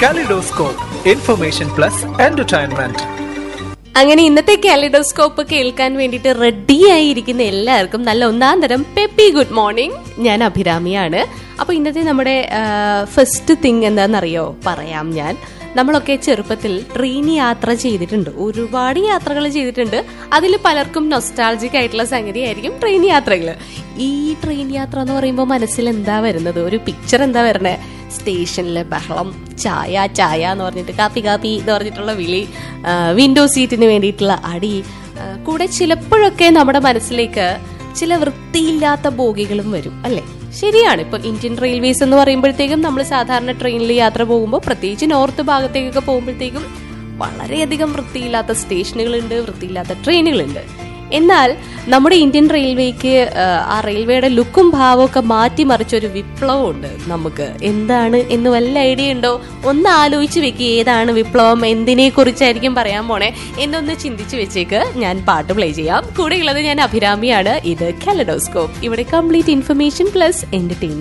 kaleidoscope information plus entertainment അങ്ങനെ ഇന്നത്തെ kaleidoscope കേൾക്കാൻ വേണ്ടിയിട്ട് റെഡിയായിരിക്കുന്ന എല്ലാവർക്കും നല്ല ഒന്നാം തരം പെപ്പി ഗുഡ് മോർണിംഗ് ഞാൻ അഭിരാമിയാണ് അപ്പൊ ഇന്നത്തെ നമ്മുടെ ഫസ്റ്റ് തിങ് എന്താണെന്നറിയോ പറയാം ഞാൻ നമ്മളൊക്കെ ചെറുപ്പത്തിൽ ട്രെയിൻ യാത്ര ചെയ്തിട്ടുണ്ട് ഒരുപാട് യാത്രകൾ ചെയ്തിട്ടുണ്ട് അതിൽ പലർക്കും നൊസ്റ്റാൾജിക് ആയിട്ടുള്ള സംഗതിയായിരിക്കും ട്രെയിൻ യാത്രകൾ ഈ ട്രെയിൻ യാത്ര എന്ന് പറയുമ്പോൾ മനസ്സിൽ എന്താ വരുന്നത് ഒരു പിക്ചർ എന്താ വരണേ സ്റ്റേഷനിലെ ബഹളം ചായ ചായ എന്ന് പറഞ്ഞിട്ട് കാപ്പി കാപ്പി എന്ന് പറഞ്ഞിട്ടുള്ള വിളി വിൻഡോ സീറ്റിന് വേണ്ടിയിട്ടുള്ള അടി ആ, കൂടെ ചിലപ്പോഴൊക്കെ നമ്മുടെ മനസ്സിലേക്ക് ചില വൃത്തിയില്ലാത്ത ബോഗികളും വരും അല്ലേ ശരിയാണ് ഇപ്പൊ ഇന്ത്യൻ റെയിൽവേസ് എന്ന് പറയുമ്പോഴത്തേക്കും നമ്മൾ സാധാരണ ട്രെയിനിൽ യാത്ര പോകുമ്പോൾ പ്രത്യേകിച്ച് നോർത്ത് ഭാഗത്തേക്കൊക്കെ പോകുമ്പോഴത്തേക്കും വളരെയധികം വൃത്തിയില്ലാത്ത സ്റ്റേഷനുകളുണ്ട് വൃത്തിയില്ലാത്ത ട്രെയിനുകളുണ്ട് എന്നാൽ നമ്മുടെ ഇന്ത്യൻ റെയിൽവേക്ക് ആ, ആ റെയിൽവേയുടെ ലുക്കും ഭാവവും ഒക്കെ മാറ്റിമറിച്ച ഒരു വിപ്ലവം ഉണ്ട് നമുക്ക് എന്താണ് എന്ന് വല്ല ഐഡിയ ഉണ്ടോ ഒന്ന് ആലോചിച്ച് വെക്ക് ഏതാണ് വിപ്ലവം എന്തിനെ കുറിച്ചായിരിക്കും പറയാൻ പോണേ എന്നൊന്ന് ചിന്തിച്ചു വെച്ചേക്ക് ഞാൻ പാട്ട് പ്ലേ ചെയ്യാം കൂടെയുള്ളത് ഞാൻ അഭിരാമിയാണ് ഇത് കാലഡോസ്കോപ്പ് ഇവിടെ കംപ്ലീറ്റ് ഇൻഫർമേഷൻ പ്ലസ് എന്റർടൈൻമെന്റ്